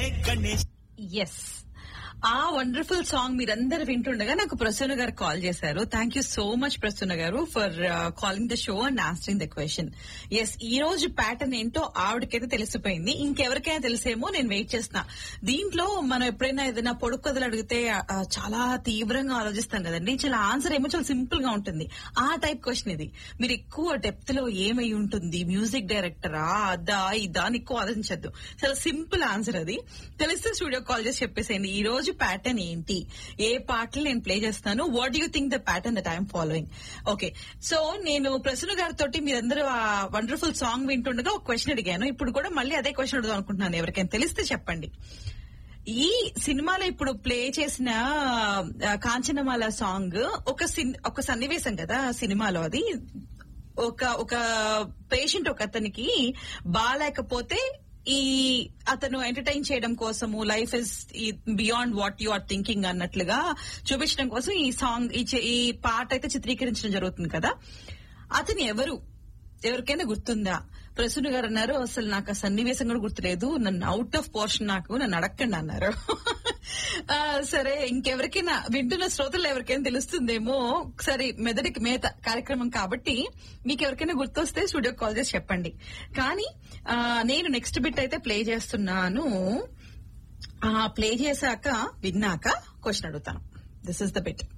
Ganesh yes ah wonderful song మీరందరూ వింటుండగా నాకు ప్రసన్న గారు కాల్ చేశారు thank you so much Prasanna garu for calling the show and answering the questions ఈ రోజు ప్యాటర్న్ ఏంటో ఆవిడకైతే తెలిసిపోయింది ఇంకెవరికైనా తెలిసేమో నేను వెయిట్ చేస్తున్నా దీంట్లో మనం ఎప్పుడైనా ఏదైనా పొడుపు కథలు అడిగితే ఆ, చాలా తీవ్రంగా ఆలోచిస్తాం కదండి చాలా ఆన్సర్ ఏమో చాలా సింపుల్ గా ఉంటుంది ఆ టైప్ క్వశ్చన్ ఇది మీరు ఎక్కువ డెప్త్ లో ఏమై ఉంటుంది మ్యూజిక్ డైరెక్టరా అదా ఇదా అని ఎక్కువ ఆలోచించద్దు చాలా సింపుల్ ఆన్సర్ అది తెలిస్తే స్టూడియో కాల్ చేసి చెప్పేసేయండి ఈ రోజు ప్యాటర్న్ ఏంటి ఏ పాటలు నేను ప్లే చేస్తాను what you think the pattern that I'm following okay so నేను ప్రసన్న గారితో మీరందరూ ఆ వండర్ఫుల్ సాంగ్ వింటుండగా ఒక క్వశ్చన్ అడిగాను ఇప్పుడు కూడా మళ్ళీ అదే క్వశ్చన్ అడుగుదాం అనుకుంటున్నాను ఎవరికైనా తెలిస్తే చెప్పండి ఈ సినిమాలో ఇప్పుడు ప్లే చేసిన ఆ, కాంచనమాల సాంగ్ ఒక సిన్- ఒక సన్నివేశం కదా ఆ సినిమాలో అది ఒక ఒక పేషెంట్ ఒక అతనికి బాగాలేకపోతే ఈ అతను ఎంటర్టైన్ చేయడం కోసము life is beyond what you are thinking అన్నట్లుగా చూపించడం కోసం ఈ సాంగ్ ఈ చి- ఈ పాట అయితే చిత్రీకరించడం జరుగుతుంది కదా అతను ఎవరు ఎవరికైనా గుర్తుందా ప్రసన్న గారు అన్నారు అసలు నాకు ఆ సన్నివేశం కూడా గుర్తులేదు నన్ను అవుట్ ఆఫ్ పోర్షన్ నాకు నన్ను అడగండి అన్నారు ఆ, సరే ఇంకెవరికైనా వింటున్న శ్రోతలు ఎవరికైనా తెలుస్తుందేమో సరే మెదడికి మేత కార్యక్రమం కాబట్టి మీకు ఎవరికైనా గుర్తొస్తే స్టూడియో కాల్ చేసి చెప్పండి కానీ ఆ, నేను నెక్స్ట్ బిట్ అయితే ప్లే చేస్తున్నాను ప్లే చేశాక విన్నాక క్వశ్చన్ అడుగుతాను దిస్ ఇస్ ద బిట్